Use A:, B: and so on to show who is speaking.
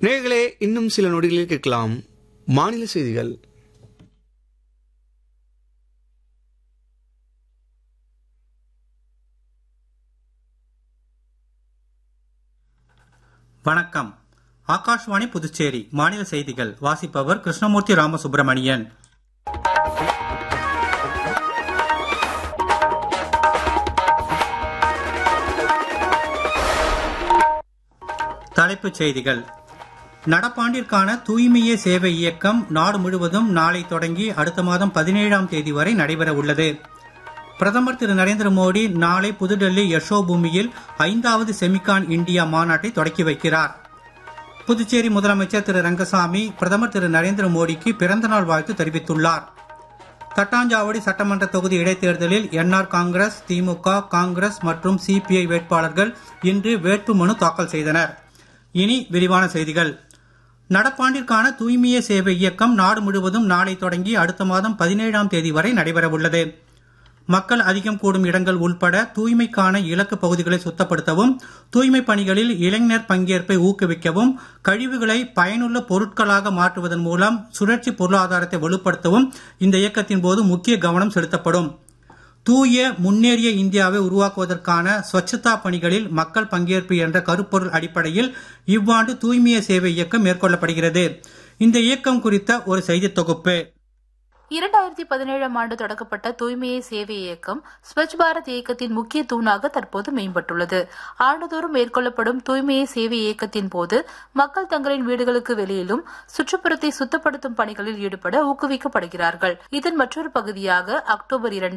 A: நேர்களே இன்னும் சில நொடிகளில் கேட்கலாம் மாநில செய்திகள்
B: வணக்கம் ஆகாஷ்வாணி புதுச்சேரி மாநில செய்திகள் வாசிப்பவர் கிருஷ்ணமூர்த்தி ராமசுப்பிரமணியன் தலைப்புச் செய்திகள் நடப்பாண்டிற்கான தூய்மையே சேவை இயக்கம் நாடு முழுவதும் நாளை தொடங்கி அடுத்த மாதம் பதினேழாம் தேதி வரை நடைபெற உள்ளது பிரதமர் திரு நரேந்திர மோடி நாளை புதுடெல்லி யஷோ பூமியில் ஐந்தாவது செமிகான் இந்தியா மாநாட்டை தொடக்கி வைக்கிறார் புதுச்சேரி முதலமைச்சர் திரு ரங்கசாமி பிரதமர் திரு நரேந்திர மோடிக்கு பிறந்தநாள் வாழ்த்து தெரிவித்துள்ளார் தட்டாஞ்சாவடி சட்டமன்ற தொகுதி இடைத்தேர்தலில் என்ஆர் காங்கிரஸ் திமுக காங்கிரஸ் மற்றும் சிபிஐ வேட்பாளர்கள் இன்று வேட்புமனு தாக்கல் செய்தனர் இனி விரிவான செய்திகள் நடப்பாண்டிற்கான தூய்மையே சேவை இயக்கம் நாடு முழுவதும் நாளை தொடங்கி அடுத்த மாதம் பதினேழாம் தேதி வரை நடைபெற உள்ளது மக்கள் அதிகம் கூடும் இடங்கள் உள்பட தூய்மைக்கான இலக்கு பகுதிகளை சுத்தப்படுத்தவும் தூய்மை பணிகளில் இளைஞர் பங்கேற்பை ஊக்குவிக்கவும் கழிவுகளை பயனுள்ள பொருட்களாக மாற்றுவதன் மூலம் சுழற்சி பொருளாதாரத்தை வலுப்படுத்தவும் இந்த இயக்கத்தின் போது முக்கிய கவனம் செலுத்தப்படும் தூய முன்னேறிய இந்தியாவை உருவாக்குவதற்கான ஸ்வச்சதா பணிகளில் மக்கள் பங்கேற்பு என்ற கருப்பொருள் அடிப்படையில் இவ்வாண்டு தூய்மைய சேவை இயக்கம் மேற்கொள்ளப்படுகிறது இந்த இயக்கம் குறித்த ஒரு செய்தி தொகுப்பு
C: இரண்டாயிரத்தி பதினேழாம் ஆண்டு தொடங்கப்பட்ட தூய்மையை சேவை இயக்கம் ஸ்வச் பாரத் இயக்கத்தின் முக்கிய தூணாக தற்போது மேம்பட்டுள்ளது ஆண்டுதோறும் மேற்கொள்ளப்படும் தூய்மையை சேவை இயக்கத்தின் போது மக்கள் தங்களின் வீடுகளுக்கு வெளியிலும் சுற்றுப்புறத்தை சுத்தப்படுத்தும் பணிகளில் ஈடுபட ஊக்குவிக்கப்படுகிறார்கள் இதன் மற்றொரு பகுதியாக அக்டோபர் இரண்டு